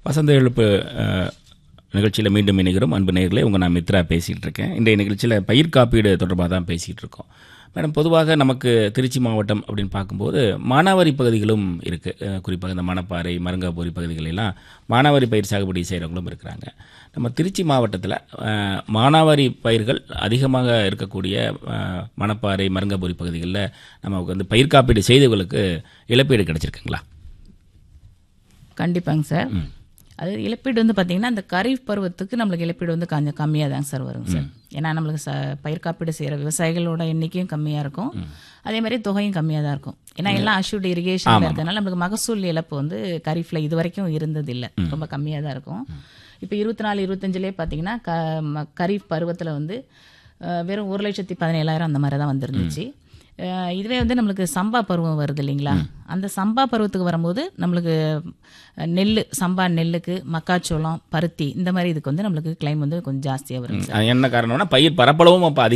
வசந்த எழுப்பு நிகழ்ச்சியில் மீண்டும் இணைகிறோம் அன்பு நேயர்களே உங்கள் நான் மித்ரா பேசிகிட்டு இருக்கேன் இன்றைய நிகழ்ச்சியில் பயிர் காப்பீடு தொடர்பாக தான் பேசிகிட்டு இருக்கோம் மேடம் பொதுவாக நமக்கு திருச்சி மாவட்டம் அப்படின்னு பார்க்கும்போது மானாவாரி பகுதிகளும் இருக்குது குறிப்பாக இந்த மணப்பாறை மருங்காபுரி பகுதிகளெல்லாம் மானாவாரி பயிர் சாகுபடி செய்கிறவங்களும் இருக்கிறாங்க நம்ம திருச்சி மாவட்டத்தில் அஹ், மானாவாரி பயிர்கள் அதிகமாக இருக்கக்கூடிய அஹ், மணப்பாறை மருங்காபுரி பகுதிகளில் நமக்கு வந்து பயிர் காப்பீடு செய்தவர்களுக்கு இழப்பீடு கிடைச்சிருக்குங்களா கண்டிப்பாங்க சார் அது இழப்பீடு வந்து பார்த்தீங்கன்னா அந்த கரீஃப் பருவத்துக்கு நம்மளுக்கு இழப்பீடு வந்து கொஞ்சம் கம்மியாக தாங்க சார் வருங்க சார் ஏன்னா நம்மளுக்கு ச பயிர் காப்பீடு செய்கிற விவசாயிகளோட எண்ணிக்கையும் கம்மியாக இருக்கும் அதே மாதிரி தொகையும் கம்மியாக தான் இருக்கும் ஏன்னா எல்லாம் அஷ்யூட் இரிகேஷன் இருக்கிறதுனால நம்மளுக்கு மகசூல் இழப்பு வந்து கரீஃபில் இது வரைக்கும் இருந்தது இல்லை ரொம்ப கம்மியாக தான் இருக்கும் இப்போ இருபத்தி நாலு இருபத்தஞ்சிலே பார்த்தீங்கன்னா க ம- கரீஃப் பருவத்தில் வந்து அஹ், வெறும் ஒரு லட்சத்தி பதினேழாயிரம் அந்த மாதிரி தான் வந்துருந்துச்சு அஹ், இதுவே வந்து நம்மளுக்கு சம்பா பருவம் வருது இல்லைங்களா அந்த சம்பா பருவத்துக்கு வரும்போது நம்மளுக்கு அஹ், நெல் சம்பா நெல்லுக்கு மக்காச்சோளம் பருத்தி இந்த மாதிரி இதுக்கு வந்து நம்மளுக்கு கிளைம் வந்து கொஞ்சம் ஜாஸ்தியாக வரும் அது என்ன காரணம்னா பயிர் பரப்பளவும் அப்போ